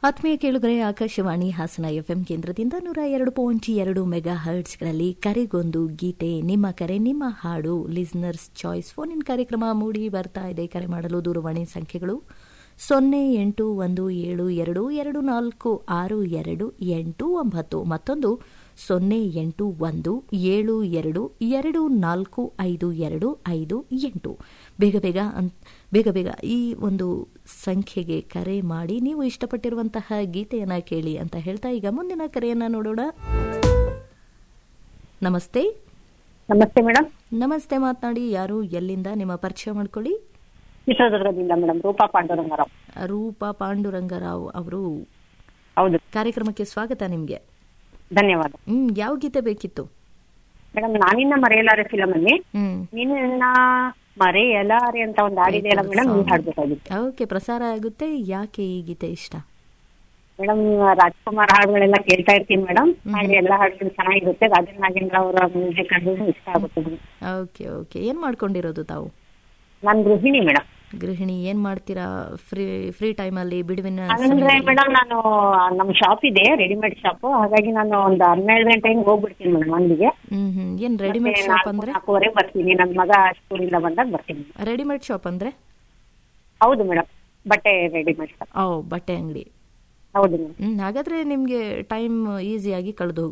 ಆತ್ಮೀಯ ಕೇಳುಗರೆ ಆಕಾಶವಾಣಿ ಹಾಸನ ಎಫ್ಎಂ ಕೇಂದ್ರದಿಂದ ನೂರ ಎರಡು ಪಾಯಿಂಟ್ ಎರಡು ಮೆಗಾ ಹರ್ಟ್ಸ್ಗಳಲ್ಲಿ ಕರೆಗೊಂದು ಗೀತೆ ನಿಮ್ಮ ಕರೆ ನಿಮ್ಮ ಹಾಡು ಲಿಸ್ನರ್ಸ್ ಚಾಯ್ಸ್ ಫೋನ್ ಇನ್ ಕಾರ್ಯಕ್ರಮ ಮೂಡಿ ಬರ್ತಾ ಇದೆ ಕರೆ ಮಾಡಲು ದೂರವಾಣಿ ಸಂಖ್ಯೆಗಳು ಸೊನ್ನೆ ಎಂಟು ಒಂದು ಏಳು ಎರಡು ಎರಡು ನಾಲ್ಕು ಆರು ಎರಡು ಎಂಟು ಒಂಬತ್ತು ಮತ್ತೊಂದು ಸೊನ್ನೆ ಎಂಟು ಒಂದು ಏಳು ಎರಡು ಎರಡು ನಾಲ್ಕು ಐದು ಎರಡು ಐದು ಎಂಟು ಬೇಗ ಬೇಗ ಬೇಗ ಬೇಗ ಈ ಒಂದು ಸಂಖ್ಯೆಗೆ ಕರೆ ಮಾಡಿ ನೀವು ಇಷ್ಟಪಟ್ಟಿರುವಂತಹ ಗೀತೆಯನ್ನ ಕೇಳಿ ಅಂತ ಹೇಳ್ತಾ ಈಗ ಮುಂದಿನ ಕರೆಯನ್ನ ನೋಡೋಣ ನಮಸ್ತೆ ನಮಸ್ತೆ ಮೇಡಮ್ ನಮಸ್ತೆ ಮಾತನಾಡಿ ಯಾರು ಎಲ್ಲಿಂದ ನಿಮ್ಮ ಪರಿಚಯ ಮಾಡ್ಕೊಳ್ಳಿ ಚಿತ್ರದುರ್ಗದಿಂದ ಮೇಡಮ್ ರೂಪಾ ಪಾಂಡುರಂಗರಾವ್ ರೂಪಾ ಪಾಂಡುರಂಗರಾವ್ ಅವರು ಹೌದು ಕಾರ್ಯಕ್ರಮಕ್ಕೆ ಸ್ವಾಗತ ನಿಮ್ಗೆ ಧನ್ಯವಾದ ಹ್ಮ್ ಯಾವ ಗೀತೆ ಬೇಕಿತ್ತು ಮೇಡಮ್ ನಾನಿನ್ನ ಮರೆಯಲಾರೆ ಫಿಲಮ್ ಅಲ್ಲಿ ಹ್ಮ್ ನಿನ್ನ ಮರೆಯಲಾರೆ ಅಂತ ಒಂದು ಹಾಡಿದೆಯಲ್ಲ ಮೇಡಮ್ ನೀವು ಹಾಡ್ಬೇಕಾಗಿತ್ತು ಓಕೆ ಪ್ರಸಾರ ಆಗುತ್ತೆ ಯಾಕೆ ಈ ಗೀತೆ ಇಷ್ಟ ಮೇಡಮ್ ರಾಜ್ಕುಮಾರ್ ಹಾಡುಗಳೆಲ್ಲ ಕೇಳ್ತಾ ಇರ್ತೀನಿ ಮೇಡಮ್ ಹಾಗೆ ಎಲ್ಲ ಹಾಡುಗಳು ಚೆನ್ನಾಗಿರುತ್ತೆ ರಾಜನ್ ನಾಗೇಂದ್ರ ಅವರ ಮ್ಯೂಸಿಕ್ ಅಂದ್ರೆ ಇಷ್ಟ ಆಗುತ್ತೆ ಮೇಡಮ್ ಓಕೆ ಓಕೆ ಏನ್ ಮಾಡ್ಕೊಂಡಿರೋದು ತಾವು ನಾನ್ ಗೃಹಿಣಿ ಮೇಡಮ್ ಗೃಹಿಣಿ ಏನ್ ಮಾಡ್ತೀರಾ ಫ್ರೀ ಫ್ರೀ ಟೈಮ್ ಅಲ್ಲಿ ಬಿಡುವಿನ ಅಂದ್ರೆ ಸಮಯದಲ್ಲಿ? ಮೇಡಮ್ ನಾನು ನಮ್ ಶಾಪ್ ಇದೆ ರೆಡಿಮೇಡ್ ಶಾಪ್ ಹಾಗಾಗಿ ನಾನು ಒಂದು ಹನ್ನೆರಡು ಗಂಟೆ ಹಿಂಗ್ ಹೋಗ್ಬಿಡ್ತೀನಿ ಮೇಡಮ್ ಅಂದಿಗೆ ಹ್ಮ್ ಹ್ಮ್ ಏನ್ ರೆಡಿಮೇಡ್ ಶಾಪ್ ಅಂದ್ರೆ ನಾಲ್ಕೂವರೆ ಬರ್ತೀನಿ ನನ್ ಮಗ ಸ್ಕೂಲಿಂದ ಬಂದಾಗ ಬರ್ತೀನಿ ರೆಡಿಮೇಡ್ ಶಾಪ್ ಅಂದ್ರೆ ಹೌದು ಮೇಡಮ್ ಬಟ್ಟೆ ರೆಡಿಮೇಡ್ ಶಾಪ್ ಓ ಬಟ್ಟೆ ಅಂಗಡಿ ಹೌದು ಮೇಡಮ್ ಹ್ಮ್ ಹಾಗಾದ್ರೆ ನಿಮ್ಗೆ ಟೈಮ್ ಈಸಿಯಾಗಿ ಕಳೆದು